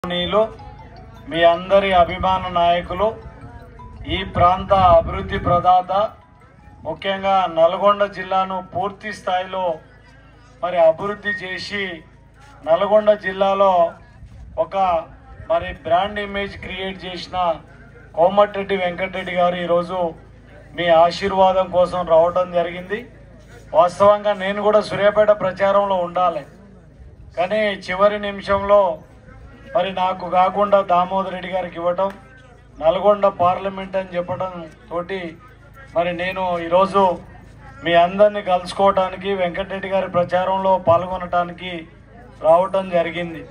గౌరవనీయులు మీ అందరి అభిమాన నాయకులు ఈ ప్రాంత అభివృద్ధి ప్రదాత ముఖ్యంగా నల్గొండ జిల్లాను పూర్తి స్థాయిలో మరి అభివృద్ధి చేసి నల్గొండ జిల్లాలో ఒక మరి బ్రాండ్ ఇమేజ్ క్రియేట్ చేసిన కోమటిరెడ్డి వెంకటరెడ్డి గారు ఈరోజు మీ ఆశీర్వాదం కోసం రావడం జరిగింది వాస్తవంగా నేను కూడా సూర్యాపేట ప్రచారంలో ఉండాలి కానీ చివరి నిమిషంలో మరి నాకు కాకుండా దామోదర్ రెడ్డి గారికి ఇవ్వటం నల్గొండ పార్లమెంట్ అని చెప్పడం తోటి మరి నేను ఈరోజు మీ అందరినీ కలుసుకోవటానికి వెంకటరెడ్డి గారి ప్రచారంలో పాల్గొనటానికి రావటం జరిగింది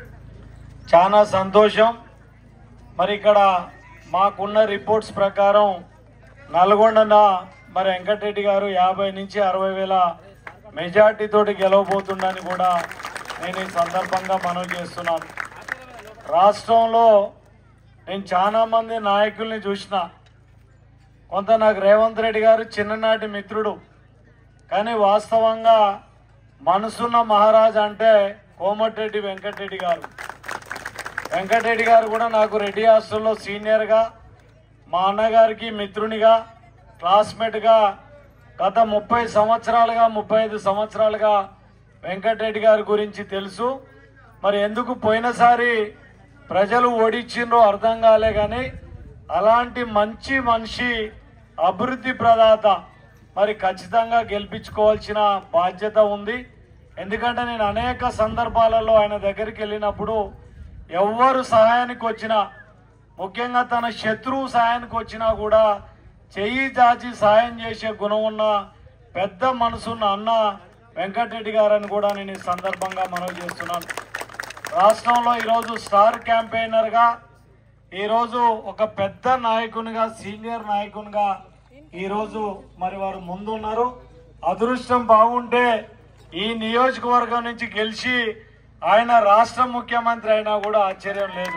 చాలా సంతోషం మరి ఇక్కడ మాకున్న రిపోర్ట్స్ ప్రకారం నల్గొండన మరి వెంకటరెడ్డి గారు యాభై నుంచి అరవై వేల మెజార్టీతోటి గెలవబోతుండని కూడా నేను ఈ సందర్భంగా మనవి చేస్తున్నాను రాష్ట్రంలో నేను చాలా మంది నాయకుల్ని చూసిన కొంత నాకు రేవంత్ రెడ్డి గారు చిన్ననాటి మిత్రుడు కానీ వాస్తవంగా మనసున్న మహారాజ్ అంటే కోమటిరెడ్డి వెంకటరెడ్డి గారు వెంకటరెడ్డి గారు కూడా నాకు రెడ్డి హాస్టల్లో సీనియర్గా మా అన్నగారికి మిత్రునిగా క్లాస్మేట్గా గత ముప్పై సంవత్సరాలుగా ముప్పై ఐదు సంవత్సరాలుగా వెంకటరెడ్డి గారి గురించి తెలుసు మరి ఎందుకు పోయినసారి ప్రజలు ఓడించిండ్రో అర్థం కాలే కానీ అలాంటి మంచి మనిషి అభివృద్ధి ప్రదాత మరి ఖచ్చితంగా గెలిపించుకోవాల్సిన బాధ్యత ఉంది ఎందుకంటే నేను అనేక సందర్భాలలో ఆయన దగ్గరికి వెళ్ళినప్పుడు ఎవ్వరు సహాయానికి వచ్చినా ముఖ్యంగా తన శత్రువు సహాయానికి వచ్చినా కూడా చెయ్యి చాచి సాయం చేసే గుణం ఉన్న పెద్ద మనసున్న అన్న వెంకటరెడ్డి గారని కూడా నేను ఈ సందర్భంగా మనవి చేస్తున్నాను రాష్ట్రంలో ఈరోజు స్టార్ క్యాంపెయినర్గా ఈరోజు ఒక పెద్ద నాయకునిగా సీనియర్ నాయకునిగా ఈరోజు మరి వారు ముందున్నారు అదృష్టం బాగుంటే ఈ నియోజకవర్గం నుంచి గెలిచి ఆయన రాష్ట్ర ముఖ్యమంత్రి అయినా కూడా ఆశ్చర్యం లేదు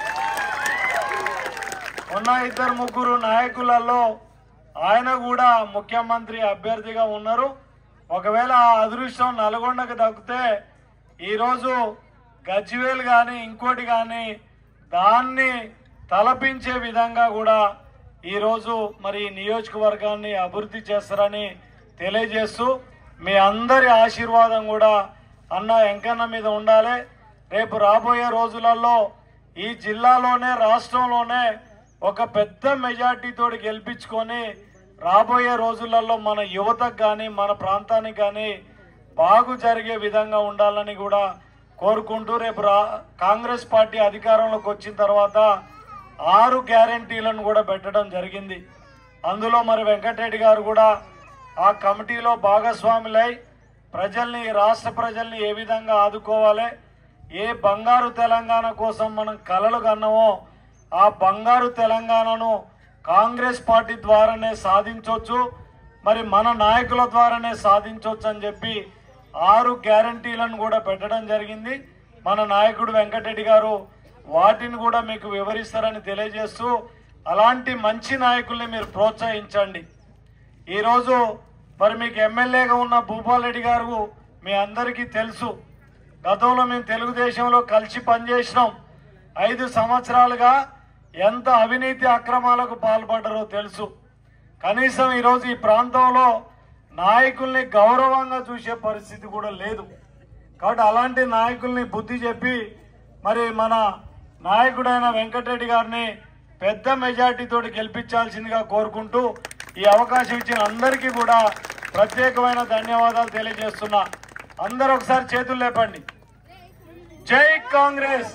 ఉన్న ఇద్దరు ముగ్గురు నాయకులలో ఆయన కూడా ముఖ్యమంత్రి అభ్యర్థిగా ఉన్నారు ఒకవేళ ఆ అదృష్టం నల్గొండకు దక్కితే ఈరోజు గజ్వేల్ కానీ ఇంకోటి కానీ దాన్ని తలపించే విధంగా కూడా ఈరోజు మరి ఈ నియోజకవర్గాన్ని అభివృద్ధి చేస్తారని తెలియజేస్తూ మీ అందరి ఆశీర్వాదం కూడా అన్న వెంకన్న మీద ఉండాలి రేపు రాబోయే రోజులలో ఈ జిల్లాలోనే రాష్ట్రంలోనే ఒక పెద్ద మెజార్టీతో గెలిపించుకొని రాబోయే రోజులలో మన యువతకు కానీ మన ప్రాంతానికి కానీ బాగు జరిగే విధంగా ఉండాలని కూడా కోరుకుంటూ రేపు రా కాంగ్రెస్ పార్టీ అధికారంలోకి వచ్చిన తర్వాత ఆరు గ్యారంటీలను కూడా పెట్టడం జరిగింది అందులో మరి వెంకటరెడ్డి గారు కూడా ఆ కమిటీలో భాగస్వాములై ప్రజల్ని రాష్ట్ర ప్రజల్ని ఏ విధంగా ఆదుకోవాలి ఏ బంగారు తెలంగాణ కోసం మనం కలలు కన్నామో ఆ బంగారు తెలంగాణను కాంగ్రెస్ పార్టీ ద్వారానే సాధించవచ్చు మరి మన నాయకుల ద్వారానే సాధించవచ్చు అని చెప్పి ఆరు గ్యారంటీలను కూడా పెట్టడం జరిగింది మన నాయకుడు వెంకటరెడ్డి గారు వాటిని కూడా మీకు వివరిస్తారని తెలియజేస్తూ అలాంటి మంచి నాయకుల్ని మీరు ప్రోత్సహించండి ఈరోజు మరి మీకు ఎమ్మెల్యేగా ఉన్న భూపాల్ రెడ్డి గారు మీ అందరికీ తెలుసు గతంలో మేము తెలుగుదేశంలో కలిసి పనిచేసినాం ఐదు సంవత్సరాలుగా ఎంత అవినీతి అక్రమాలకు పాల్పడ్డారో తెలుసు కనీసం ఈరోజు ఈ ప్రాంతంలో నాయకుల్ని గౌరవంగా చూసే పరిస్థితి కూడా లేదు కాబట్టి అలాంటి నాయకుల్ని బుద్ధి చెప్పి మరి మన నాయకుడైన వెంకటరెడ్డి గారిని పెద్ద మెజార్టీతో గెలిపించాల్సిందిగా కోరుకుంటూ ఈ అవకాశం ఇచ్చిన అందరికీ కూడా ప్రత్యేకమైన ధన్యవాదాలు తెలియజేస్తున్నా అందరూ ఒకసారి చేతులు లేపండి జై కాంగ్రెస్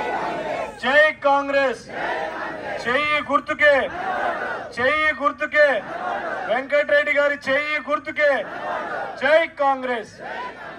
జై కాంగ్రెస్ చెయ్యి గుర్తుకే చెయ్యి గుర్తుకే వెంకటరెడ్డి గారి చెయ్యి గుర్తుకే జై కాంగ్రెస్